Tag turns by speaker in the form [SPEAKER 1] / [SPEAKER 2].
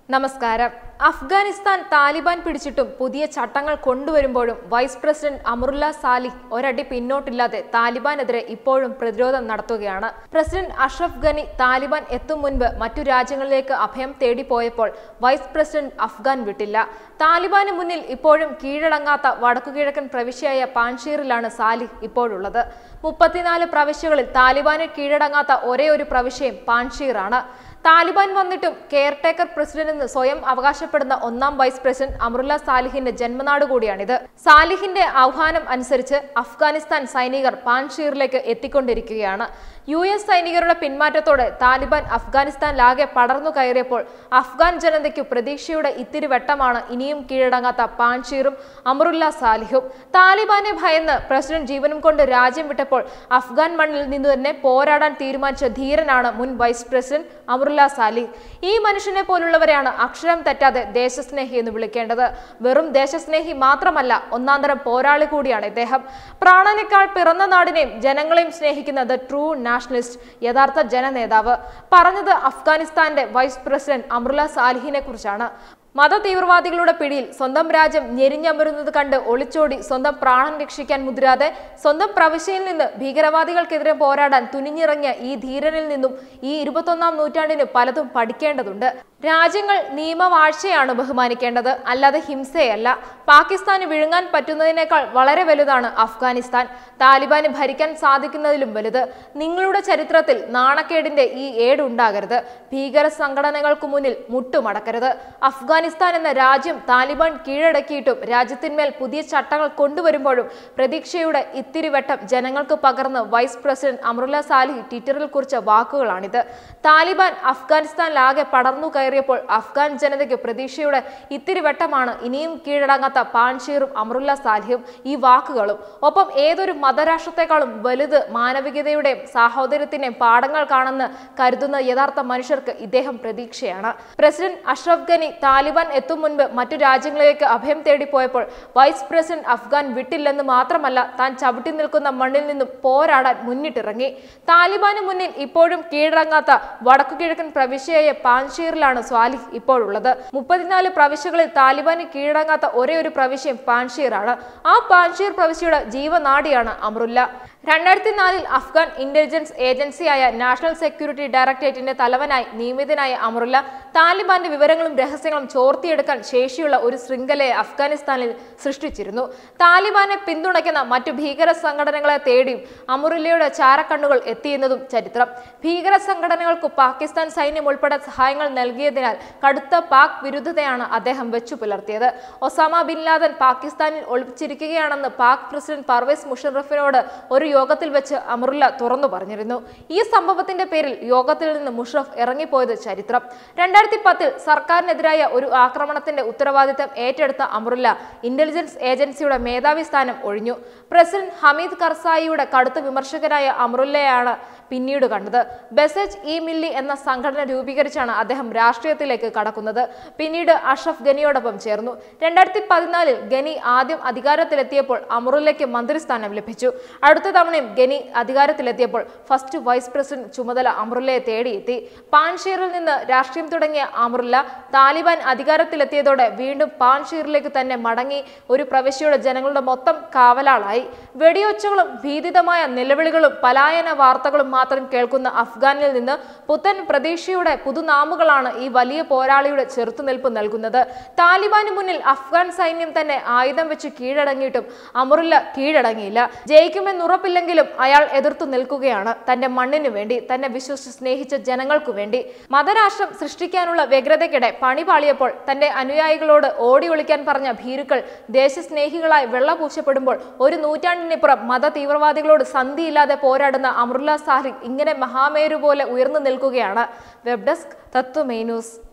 [SPEAKER 1] നമസ്കാരം അഫ്ഗാനിസ്ഥാൻ താലിബാൻ പിടിച്ചിട്ടും പുതിയ ചട്ടങ്ങൾ കൊണ്ടുവരുമ്പോഴും വൈസ് പ്രസിഡന്റ് അമറുല്ല സാലിഹ് ഒരടി പിന്നോട്ടില്ലാതെ താലിബാനെതിരെ ഇപ്പോഴും പ്രതിരോധം നടത്തുകയാണ് പ്രസിഡന്റ് അഷ്റഫ് ഗനി താലിബാൻ എത്തും മുൻപ് മറ്റു രാജ്യങ്ങളിലേക്ക് അഭയം തേടിപ്പോയപ്പോൾ വൈസ് പ്രസിഡന്റ് അഫ്ഗാൻ വിട്ടില്ല താലിബാന് മുന്നിൽ ഇപ്പോഴും കീഴടങ്ങാത്ത വടക്കുകിഴക്കൻ പ്രവിശ്യയായ പാൻഷീറിലാണ് സാലിഹ് ഇപ്പോഴുള്ളത് മുപ്പത്തിനാല് പ്രവിശ്യകളിൽ താലിബാന് കീഴടങ്ങാത്ത ഒരേ ഒരു പ്രവിശ്യയും പാൻഷീറാണ് താലിബാൻ വന്നിട്ടും കെയർടേക്കർ പ്രസിഡന്റ് എന്ന് സ്വയം അവകാശപ്പെടുന്ന ഒന്നാം വൈസ് പ്രസിഡന്റ് അമറുല്ല സാലിഹിന്റെ ജന്മനാട് കൂടിയാണിത് സാലിഹിന്റെ ആഹ്വാനം അനുസരിച്ച് അഫ്ഗാനിസ്ഥാൻ സൈനികർ പാൻഷീറിലേക്ക് എത്തിക്കൊണ്ടിരിക്കുകയാണ് യു എസ് സൈനികരുടെ പിന്മാറ്റത്തോടെ താലിബാൻ അഫ്ഗാനിസ്ഥാനിലാകെ പടർന്നു കയറിയപ്പോൾ അഫ്ഗാൻ ജനതയ്ക്കു പ്രതീക്ഷയുടെ ഇത്തിരി വെട്ടമാണ് ഇനിയും കീഴടങ്ങാത്ത പാൻഷീറും അമറുല്ല സാലിഹും താലിബാനെ ഭയന്ന് പ്രസിഡന്റ് ജീവനും കൊണ്ട് രാജ്യം വിട്ടപ്പോൾ അഫ്ഗാൻ മണ്ണിൽ നിന്ന് തന്നെ പോരാടാൻ തീരുമാനിച്ച ധീരനാണ് മുൻ വൈസ് പ്രസിഡന്റ് അമറുല്ല സാലിഹ് ഈ മനുഷ്യനെ പോലുള്ളവരെയാണ് അക്ഷരം തെറ്റാതെ ദേശസ്നേഹി എന്ന് വിളിക്കേണ്ടത് വെറും ദേശസ്നേഹി മാത്രമല്ല ഒന്നാന്തരം പോരാളി കൂടിയാണ് ഇദ്ദേഹം പ്രാണനേക്കാൾ പിറന്ന നാടിനെയും ജനങ്ങളെയും സ്നേഹിക്കുന്ന ദ ട്രൂ നാഷണലിസ്റ്റ് യഥാർത്ഥ ജനനേതാവ് പറഞ്ഞത് അഫ്ഗാനിസ്ഥാന്റെ വൈസ് പ്രസിഡന്റ് അമറുല്ല സാലിഹിനെ കുറിച്ചാണ് മത തീവ്രവാദികളുടെ പിടിയിൽ സ്വന്തം രാജ്യം ഞെരിഞ്ഞമരുന്നത് കണ്ട് ഒളിച്ചോടി സ്വന്തം പ്രാണൻ രക്ഷിക്കാൻ മുതിരാതെ സ്വന്തം പ്രവിശ്യയിൽ നിന്ന് ഭീകരവാദികൾക്കെതിരെ പോരാടാൻ തുനിഞ്ഞിറങ്ങിയ ഈ ധീരനിൽ നിന്നും ഈ ഇരുപത്തൊന്നാം നൂറ്റാണ്ടിന് പലതും പഠിക്കേണ്ടതുണ്ട് രാജ്യങ്ങൾ നിയമവാഴ്ചയാണ് ബഹുമാനിക്കേണ്ടത് അല്ലാതെ ഹിംസയല്ല പാകിസ്ഥാന് വിഴുങ്ങാൻ പറ്റുന്നതിനേക്കാൾ വളരെ വലുതാണ് അഫ്ഗാനിസ്ഥാൻ താലിബാന് ഭരിക്കാൻ സാധിക്കുന്നതിലും വലുത് നിങ്ങളുടെ ചരിത്രത്തിൽ നാണക്കേടിന്റെ ഈ ഏടുണ്ടാകരുത് ഭീകര സംഘടനകൾക്ക് മുന്നിൽ മുട്ടുമടക്കരുത് അഫ്ഗാനിസ്ഥാൻ എന്ന രാജ്യം താലിബാൻ കീഴടക്കിയിട്ടും രാജ്യത്തിന്മേൽ പുതിയ ചട്ടങ്ങൾ കൊണ്ടുവരുമ്പോഴും പ്രതീക്ഷയുടെ ഇത്തിരി വെട്ടം ജനങ്ങൾക്ക് പകർന്ന് വൈസ് പ്രസിഡന്റ് അമറുല്ല സാലിഹ് ട്വിറ്ററിൽ കുറിച്ച വാക്കുകളാണിത് താലിബാൻ അഫ്ഗാനിസ്ഥാനിലാകെ പടർന്നു കയറിയപ്പോൾ അഫ്ഗാൻ ജനതയ്ക്ക് പ്രതീക്ഷയുടെ ഇത്തിരി വെട്ടമാണ് ഇനിയും കീഴടങ്ങാത്ത പാൻഷീറും അമറുല്ല സാലിഹും ഈ വാക്കുകളും ഒപ്പം ഏതൊരു മതരാഷ്ട്രത്തെക്കാളും വലുത് മാനവികതയുടെയും സാഹോദര്യത്തിന്റെയും പാഠങ്ങൾ കാണുന്ന കരുതുന്ന യഥാർത്ഥ മനുഷ്യർക്ക് ഇദ്ദേഹം പ്രതീക്ഷയാണ് പ്രസിഡന്റ് അഷ്റഫ് ഗനി താലിബാൻ എത്തും മുൻപ് മറ്റു രാജ്യങ്ങളിലേക്ക് അഭയം തേടിപ്പോയപ്പോൾ വൈസ് പ്രസിഡന്റ് അഫ്ഗാൻ വിട്ടില്ലെന്ന് മാത്രമല്ല താൻ ചവിട്ടി നിൽക്കുന്ന മണ്ണിൽ നിന്നും പോരാടാൻ മുന്നിട്ടിറങ്ങി താലിബാന് മുന്നിൽ ഇപ്പോഴും കീഴടങ്ങാത്ത വടക്കുകിഴക്കൻ പ്രവിശ്യയായ പാൻഷീറിലാണ് സ്വാലിഹ് ഇപ്പോഴുള്ളത് മുപ്പത്തിനാല് പ്രവിശ്യകളിൽ താലിബാന് കീഴടങ്ങാത്ത ഒരേ ഒരു പ്രവിശ്യം പാൻഷീറാണ് ആ പാൻഷീർ പ്രവിശ്യയുടെ ജീവനാഡിയാണ് അമറുല്ല രണ്ടായിരത്തി നാലിൽ അഫ്ഗാൻ ഇന്റലിജൻസ് ഏജൻസിയായ നാഷണൽ സെക്യൂരിറ്റി ഡയറക്ടറേറ്റിന്റെ തലവനായി നിയമിതനായ അമറുല്ല താലിബാന്റെ വിവരങ്ങളും രഹസ്യങ്ങളും ചോർത്തിയെടുക്കാൻ ശേഷിയുള്ള ഒരു ശൃംഖലയെ അഫ്ഗാനിസ്ഥാനിൽ സൃഷ്ടിച്ചിരുന്നു താലിബാനെ പിന്തുണയ്ക്കുന്ന മറ്റു ഭീകര സംഘടനകളെ തേടിയും അമറുല്ലയുടെ ചാരക്കണ്ണുകൾ എത്തിയെന്നതും ചരിത്രം ഭീകര സംഘടനകൾക്ക് പാകിസ്ഥാൻ സൈന്യം ഉൾപ്പെടെ സഹായങ്ങൾ നൽകിയതിനാൽ കടുത്ത പാക് വിരുദ്ധതയാണ് അദ്ദേഹം വെച്ചു പുലർത്തിയത് ഒസാമ ബിൻ ലാദൻ പാകിസ്ഥാനിൽ ഒളിപ്പിച്ചിരിക്കുകയാണെന്ന് പാക് പ്രസിഡന്റ് പർവേസ് മുഷറഫിനോട് ഒരു യോഗത്തിൽ വെച്ച് അമറുല്ല തുറന്നു പറഞ്ഞിരുന്നു ഈ സംഭവത്തിന്റെ പേരിൽ യോഗത്തിൽ നിന്ന് മുഷറഫ് ഇറങ്ങിപ്പോയത് ചരിത്രം രണ്ടായിരത്തി പത്തിൽ സർക്കാരിനെതിരായ ഒരു ആക്രമണത്തിന്റെ ഉത്തരവാദിത്തം ഏറ്റെടുത്ത അമറുല്ല ഇന്റലിജൻസ് ഏജൻസിയുടെ മേധാവി സ്ഥാനം ഒഴിഞ്ഞു പ്രസിഡന്റ് ഹമീദ് കർസായിയുടെ കടുത്ത വിമർശകനായ അമറുല്ലയാണ് പിന്നീട് കണ്ടത് ബെസജ് ഇ മില്ലി എന്ന സംഘടന രൂപീകരിച്ചാണ് അദ്ദേഹം രാഷ്ട്രീയത്തിലേക്ക് കടക്കുന്നത് പിന്നീട് അഷ്റഫ് ഗനിയോടൊപ്പം ചേർന്നു രണ്ടായിരത്തി പതിനാലിൽ ഗനി ആദ്യം അധികാരത്തിലെത്തിയപ്പോൾ അമറുല്ലയ്ക്ക് മന്ത്രിസ്ഥാനം ലഭിച്ചു അടുത്ത തവണയും ഗനി അധികാരത്തിലെത്തിയപ്പോൾ ഫസ്റ്റ് വൈസ് പ്രസിഡന്റ് ചുമതല അമറുല്ലയെ തേടിയെത്തി പാൻഷീറിൽ നിന്ന് രാഷ്ട്രീയം തുടങ്ങിയ അമറുല്ല താലിബാൻ അധികാരത്തിലെത്തിയതോടെ വീണ്ടും പാൻഷീറിലേക്ക് തന്നെ മടങ്ങി ഒരു പ്രവിശ്യയുടെ ജനങ്ങളുടെ മൊത്തം കാവലാളായി വെടിയൊച്ചകളും ഭീതിതമായ നിലവിളികളും പലായന വാർത്തകളും മാത്രം കേൾക്കുന്ന അഫ്ഗാനിൽ നിന്ന് പുത്തൻ പ്രതീക്ഷയുടെ പുതുനാമുകളാണ് ഈ വലിയ പോരാളിയുടെ ചെറുത്തുനിൽപ്പ് നൽകുന്നത് താലിബാന് മുന്നിൽ അഫ്ഗാൻ സൈന്യം തന്നെ ആയുധം വെച്ച് കീഴടങ്ങിയിട്ടും അമറുല്ല കീഴടങ്ങിയില്ല ജയിക്കുമെന്നുറപ്പില്ലെങ്കിലും അയാൾ എതിർത്തു നിൽക്കുകയാണ് തന്റെ മണ്ണിനു വേണ്ടി തന്നെ വിശ്വസിച്ച് സ്നേഹിച്ച ജനങ്ങൾക്കു വേണ്ടി മതരാഷ്ട്രം സൃഷ്ടിക്കാനുള്ള വ്യഗ്രതയ്ക്കിടെ പണി പാളിയപ്പോൾ തന്റെ അനുയായികളോട് ഓടി ഒളിക്കാൻ പറഞ്ഞ ഭീരുക്കൾ ദേശസ്നേഹികളായി വെള്ളപൂശപ്പെടുമ്പോൾ ഒരു നൂറ്റാണ്ടിനിപ്പുറം മത തീവ്രവാദികളോട് സന്ധിയില്ലാതെ പോരാടുന്ന അമറുല്ല സാഹിബ് ഇങ്ങനെ മഹാമേരു പോലെ ഉയർന്നു നിൽക്കുകയാണ് വെബ് ഡെസ്ക് തത്വമേ ന്യൂസ്